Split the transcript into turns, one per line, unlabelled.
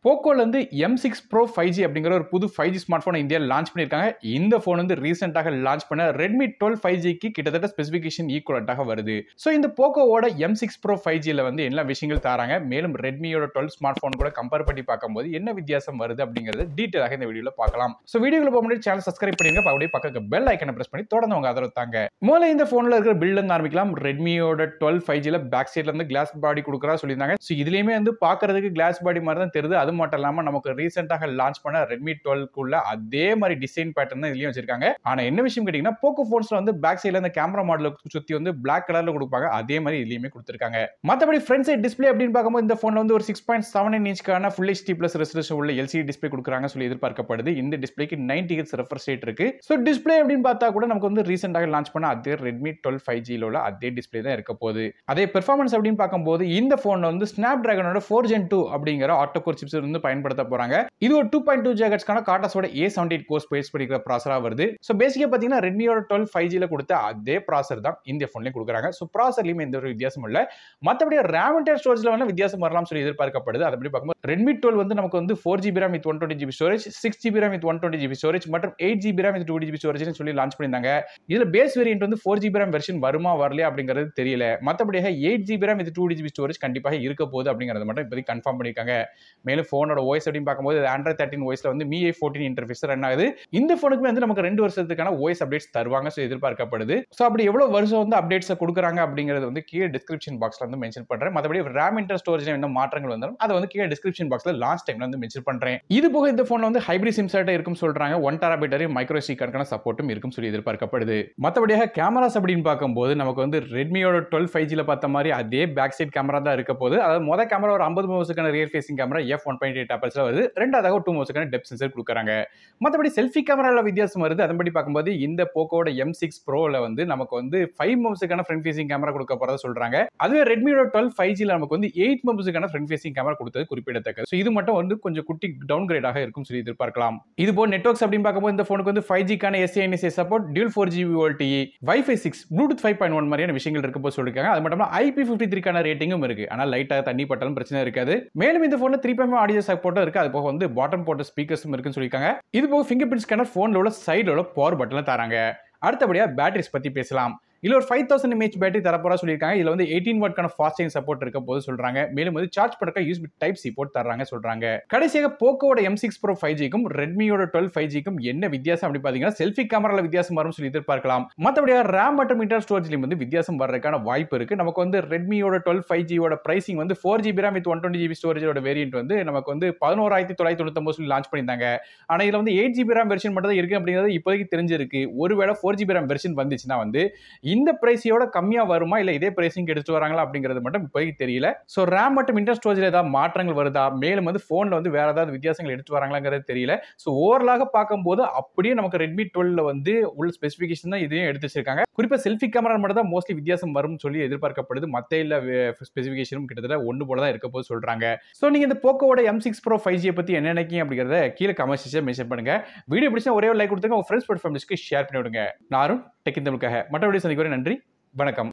போக்கோலேருந்து M six pro five G அப்படிங்கிற ஒரு புது ஃபைவ் ஜி ஸ்மார்ட் ஃபோனை இந்தியாவில் லான்ச் பண்ணியிருக்காங்க இந்த ஃபோன் வந்து ரீசெண்டாக லான்ச் பண்ண ரெட்மி டுவெல் ஃபைவ் ஜிக்கு கிட்டத்தட்ட ஸ்பெசிஃபிகேஷன் ஈக்குவலண்ட்டாக வருது ஸோ இந்த போக்கோவோட எம் சிக்ஸ் ப்ரோ ஃபைவ் ஜியில் வந்து என்ன விஷயங்கள் தராங்க மேலும் ரெட்மியோட டுவெல் ஸ்மார்ட் ஃபோன் கூட கம்பேர் பண்ணி பார்க்கும்போது என்ன வித்தியாசம் வருது அப்படிங்கிறது டீட்டெயிலாக இந்த வீடியோவில் பார்க்கலாம் ஸோ வீடியோவில் போக முன்னாடி சேனல் சப்ஸ்கிரைப் பண்ணிருங்க அப்ப அப்படியே பக்கத்துக்கு பெல் ஐக்கனை பிரஸ் பண்ணி தொடர்ந்து உங்க ஆதரவு தாங்க முதல்ல இந்த ஃபோனில் இருக்கிற பில்ட் இருந்து ஆரம்பிக்கலாம் ரெட்மியோட டுவெல் ஃபைவ் ஜியில் பேக் சைட்ல இருந்து கிளாஸ் பாடி கொடுக்குறா சொல்லியிருந்தாங்க ஸோ இதுலேயுமே வந்து பார்க்கறதுக்கு கிளாஸ் பாடி மாதிரி தான் தெரியுது அது மட்டும் இல்லாமல் நமக்கு ரீசெண்டாக லான்ச் பண்ண ரெட்மி டுவெல்க்குள்ள அதே மாதிரி டிசைன் பேட்டர்ன் தான் இதுலயும் வச்சிருக்காங்க ஆனா என்ன விஷயம் கேட்டீங்கன்னா போக்கோ போன்ஸ்ல வந்து பேக் சைட்ல இந்த கேமரா மாடல சுத்தி வந்து பிளாக் கலர்ல கொடுப்பாங்க அதே மாதிரி இதுலயுமே கொடுத்துருக்காங்க மத்தபடி ஃப்ரண்ட் சைட் டிஸ்பிளே அப்படின்னு பார்க்கும்போது இந்த போன்ல வந்து ஒரு சிக்ஸ் பாயிண்ட் செவன் இன்ச்க்கான ஃபுல் ஹெச்டி பிளஸ் ரெசல்யூஷன் உள்ள எல்சிடி டிஸ்பிளே கொடுக்குறாங்க சொல்லி எதிர்பார்க்கப்படுது இந்த டிஸ்பிளேக்கு நைன்டி ஹெட்ஸ் ரெஃபர் ரேட் இருக்கு ஸோ டிஸ்பிளே அப்படின்னு பார்த்தா கூட நமக்கு வந்து ரீசெண்டாக லான்ச் பண்ண அதே ரெட்மி டுவெல் ஃபைவ் ஜியில் உள்ள அதே டிஸ்பிளே தான் இருக்க போகுது அதே பெர்ஃபார்மன்ஸ் அப்படின்னு பார்க்கும்போது இந்த போன்ல வந்து ஸ்னாப் டிராகனோட ஃபோர் ஜென் டூ அப்படிங்கிற ஆட்டோ கோர் சிப்ஸ் வந்து பயன்படுத்த போறாங்க இது ஒரு டூ பாயிண்ட் டூ ஜேகட்ஸ்க்கான காட்டாஸோட A seventy eight cores base படிக்கிற ப்ராசரா வருது ஸோ பேசிக்காக பார்த்தீங்கன்னா ரெட்மியோட டுவெல் ஃபைவ் ஜியில் கொடுத்த அதே ப்ராசர் தான் இந்த ஃபோன்லேயும் கொடுக்குறாங்க ஸோ ப்ராசர்லையும் எந்த ஒரு வித்தியாசமும் இல்லை மற்றபடி ரேம் அண்ட் ஸ்டோரேஜில் வேணா வித்தியாசம் வரலாம் சொல்லி எதிர்பார்க்கப்படுது அதை பார்க்கும்போது ரெட்மி டுவெல் வந்து நமக்கு வந்து four GB RAM with one twenty GB storage six GB RAM with one twenty GB storage மற்றும் eight GB RAM with two GB storage சொல்லி லான்ச் பண்ணியிருந்தாங்க இதில் பேஸ் வேரியன்ட் வந்து ஃபோர் ஜிபி ரேம் வெர்ஷன் வருமா வரலையா அப்படிங்கிறது தெரியல மற்றபடியாக eight GB RAM with two GB storage கண்டிப்பாக இருக்க போகுது அப்படிங்கிறது மட்டும் இப்போதைக்கு கன்ஃபார்ம் பண்ணியிருக்காங்க மேலும் ஃபோனோட வாய்ஸ் அப்படின்னு பார்க்கும்போது ஆண்ட்ராய்ட் தேர்ட்டின் வாய்ஸ்ல வந்து மிஐ ஃபோர்டீன் இன்டர்ஃபேஸ் ரன் ஆகுது இந்த ஃபோனுக்குமே வந்து நமக்கு ரெண்டு வருஷத்துக்கான வாய்ஸ் அப்டேட்ஸ் தருவாங்க ஸோ எதிர்பார்க்கப்படுது ஸோ அப்படி எவ்வளோ வருஷம் வந்து அப்டேட்ஸை கொடுக்குறாங்க அப்படிங்கிறது வந்து கீழே டிஸ்கிரிப்ஷன் பாக்ஸ்ல வந்து மென்ஷன் பண்றேன் மற்றபடி ரேம் இன்டர் ஸ்டோரேஜ் என்ன மாற்றங்கள் வந்தாலும் அதை வந்து கீழே டிஸ்கிரிப்ஷன் பாக்ஸ்ல லாஸ்ட் டைம்ல வந்து மென்ஷன் பண்றேன் இது போக இந்த ஃபோன்ல வந்து ஹைபிரிட் சிம் செட்டா இருக்கும் சொல்றாங்க ஒன் டெராபைட்டரி மைக்ரோ சி கணக்கான சப்போர்ட்டும் இருக்கும் சொல்லி எதிர்பார்க்கப்படுது மற்றபடியாக கேமராஸ் அப்படின்னு பார்க்கும்போது நமக்கு வந்து ரெட்மியோட டுவெல் ஃபைவ் ஜியில் பார்த்த மாதிரி அதே பேக் சைட் கேமரா தான் இருக்க போது அதாவது மொதல் கேமரா ஒரு ஐம்பது மோசுக்கான rear facing camera F one point eight அப்பல்ஸ்ல வருது ரெண்டாவது டூ மோசுக்கான டெப் சென்சர் கொடுக்குறாங்க மற்றபடி செல்ஃபி கேமராவில் வித்தியாசம் வருது அதன்படி பார்க்கும்போது இந்த போக்கோட எம் சிக்ஸ் ப்ரோவில் வந்து நமக்கு வந்து ஃபைவ் மோம்ஸுக்கான ஃப்ரண்ட் ஃபேசிங் கேமரா கொடுக்க போறதா சொல்றாங்க அதுவே ரெட்மியோட டுவெல் ஃபைவ் ஜியில் நமக்கு வந்து எயிட் மோம்ஸுக்கான ஃப்ரண்ட் ஃபேசிங் கேமரா கொடுத்தது குறிப்பிடத்தக்கது ஸோ இது மட்டும் வந்து கொஞ்சம் குட்டி டவுன் கிரேடாக இருக்கும் சொல்லி எதிர்பார்க்கலாம் இது போல் நெட்ஒர்க்ஸ் அப்படின்னு பார்க்கும்போது இந்த ஃபோனுக்கு வந்து ஃபைவ் ஜிக்கான SA NSA support dual four GB VoLTE WiFi six Bluetooth five point one மாதிரியான விஷயங்கள் இருக்க போது சொல்லியிருக்காங்க அது மட்டும் ஐபி ஃபிஃப்டி த்ரீக்கான ரேட்டிங்கும் இருக்கு ஆனால் லைட்டாக தண்ணி பட்டாலும் பிரச்சனை இருக்காது மேலும் இந்த ஃபோனில் த்ரீ பாயிண்ட் ஆடியோ சப்போர்ட்டும் இருக்கு அது போக வந்து பாட்டம் போட்ட ஸ்பீக்கர்ஸும் இருக்குன்னு சொல்லியிருக்காங்க இது போக ஃபிங்கர் பிரிண்ட் ஸ்கேனர் ஃபோனில் உள்ள சைடில் உள்ள பவர் பட்டனில் தராங்க அடுத்தபடியாக பேட்டரிஸ் பற்றி பேசலாம் இதில் ஒரு ஃபைவ் தௌசண்ட் எம்ஏஹெச் பேட்டரி தரப்போறா சொல்லியிருக்காங்க இதில் வந்து எயிட்டீன் வாட்கான ஃபாஸ்ட் சார்ஜிங் சப்போர்ட் இருக்க போது சொல்றாங்க மேலும் வந்து சார்ஜ் பண்ணுறக்க யூஸ்பி டைப் சி போட்டு தர்றாங்க சொல்றாங்க கடைசியாக போக்கோட எம் சிக்ஸ் ப்ரோ ஃபைவ் ஜிக்கும் ரெட்மியோட டுவெல் ஃபைவ் ஜிக்கும் என்ன வித்தியாசம் அப்படி பார்த்தீங்கன்னா செல்ஃபி கேமராவில் வித்தியாசம் வரும் சொல்லி எதிர்பார்க்கலாம் மற்றபடியாக ரேம் மற்றும் இன்டர் ஸ்டோரேஜ்லையும் வந்து வித்தியாசம் வர்றதுக்கான வாய்ப்பு இருக்கு நமக்கு வந்து ரெட்மியோட டுவெல் ஃபைவ் ஜியோட பிரைசிங் வந்து four GB RAM with one twenty GB ஸ்டோரேஜோட வேரியன்ட் வந்து நமக்கு வந்து பதினோராயிரத்தி தொள்ளாயிரத்தி தொண்ணூத்தொம்பது சொல்லி லான்ச் பண்ணியிருந்தாங்க ஆனால் இதில் வந்து எயிட் ஜிபி ரேம் வெர்ஷன் மட்டும் தான் இருக்கு அப்படிங்கிறது இப்போதைக்கு தெரிஞ்சிருக்கு ஒருவேளை ஃபோர் ஜிபி ரேம் வெர்ஷன் வந்துச்சுன்னா வந்து இந்த பிரைஸையோட கம்மியாக வருமா இல்லை இதே பிரைசிங் எடுத்துட்டு வராங்களா அப்படிங்கிறது மட்டும் இப்போதைக்கு தெரியல ஸோ ரேம் மற்றும் இன்டர் ஸ்டோரேஜில் ஏதாவது மாற்றங்கள் வருதா மேலும் வந்து ஃபோனில் வந்து வேற ஏதாவது வித்தியாசங்கள் எடுத்து வராங்களாங்கிறது தெரியல ஸோ ஓவரலாக பார்க்கும்போது அப்படியே நமக்கு ரெட்மி டுவெல்ல வந்து உள்ள ஸ்பெசிஃபிகேஷன் தான் இதையும் எடுத்து வச்சிருக்காங்க குறிப்பாக செல்ஃபி கேமரா மட்டும் தான் மோஸ்ட்லி வித்தியாசம் வரும்னு சொல்லி எதிர்பார்க்கப்படுது மற்ற இல்ல ஸ்பெசிஃபிகேஷனும் கிட்டத்தட்ட ஒன்று போல தான் இருக்க போது சொல்றாங்க ஸோ நீங்கள் இந்த போக்கோட எம் சிக்ஸ் ப்ரோ ஃபைவ் ஜியை பற்றி என்ன நினைக்கிங்க அப்படிங்கிறத கீழே கமெண்ட்ஸை மென்ஷன் பண்ணுங்க வீடியோ பிடிச்சா ஒரே ஒரு லைக் கொடுத்துங்க உங்க ஃப்ரெண்ட்ஸ் ஃபேமிலிஸ்க்கு ஷேர் பண்ணி விடுங்க நானும் டெக்கின் தமிழுக்காக மற்ற வீடியோ சந்திக்கிறேன் நன்றி வணக்கம்